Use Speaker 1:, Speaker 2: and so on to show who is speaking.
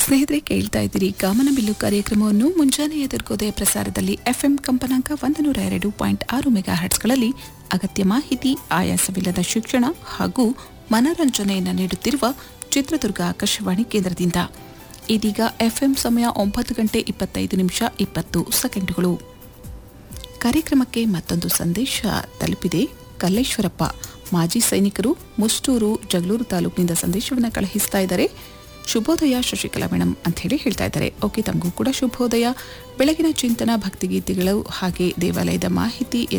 Speaker 1: ಸ್ನೇಹಿತರೆ ಕೇಳ್ತಾ ಇದ್ದೀರಿ ಕಾಮನಬಿಲ್ಲು ಕಾರ್ಯಕ್ರಮವನ್ನು ಮುಂಜಾನೆ ಎದುರ್ಗೋದಯ ಪ್ರಸಾರದಲ್ಲಿ ಎಫ್ಎಂ ಕಂಪನಾಂಕ ಒಂದು ನೂರ ಎರಡು ಪಾಯಿಂಟ್ ಆರು ಮೆಗಾ ಹರ್ಟ್ಸ್ಗಳಲ್ಲಿ ಅಗತ್ಯ ಮಾಹಿತಿ ಆಯಾಸವಿಲ್ಲದ ಶಿಕ್ಷಣ ಹಾಗೂ ಮನರಂಜನೆಯನ್ನು ನೀಡುತ್ತಿರುವ ಚಿತ್ರದುರ್ಗ ಆಕಾಶವಾಣಿ ಕೇಂದ್ರದಿಂದ ಇದೀಗ ಎಫ್ಎಂ ಸಮಯ ಒಂಬತ್ತು ಗಂಟೆ ಇಪ್ಪತ್ತೈದು ನಿಮಿಷ ಇಪ್ಪತ್ತು ಸೆಕೆಂಡುಗಳು ಕಾರ್ಯಕ್ರಮಕ್ಕೆ ಮತ್ತೊಂದು ಸಂದೇಶ ತಲುಪಿದೆ ಕಲ್ಲೇಶ್ವರಪ್ಪ ಮಾಜಿ ಸೈನಿಕರು ಮುಷ್ಟೂರು ಜಗಳೂರು ತಾಲೂಕಿನಿಂದ ಸಂದೇಶವನ್ನು ಕಳುಹಿಸ್ತಾ ಇದ್ದಾರೆ ಶುಭೋದಯ ಶಶಿಕಲಾ ಮೇಡಮ್ ಅಂತ ಹೇಳಿ ಹೇಳ್ತಾ ಇದ್ದಾರೆ ಓಕೆ ತಮಗೂ ಕೂಡ ಶುಭೋದಯ ಬೆಳಗಿನ ಚಿಂತನ ಭಕ್ತಿಗೀತೆಗಳು ಹಾಗೆ ದೇವಾಲಯದ ಮಾಹಿತಿ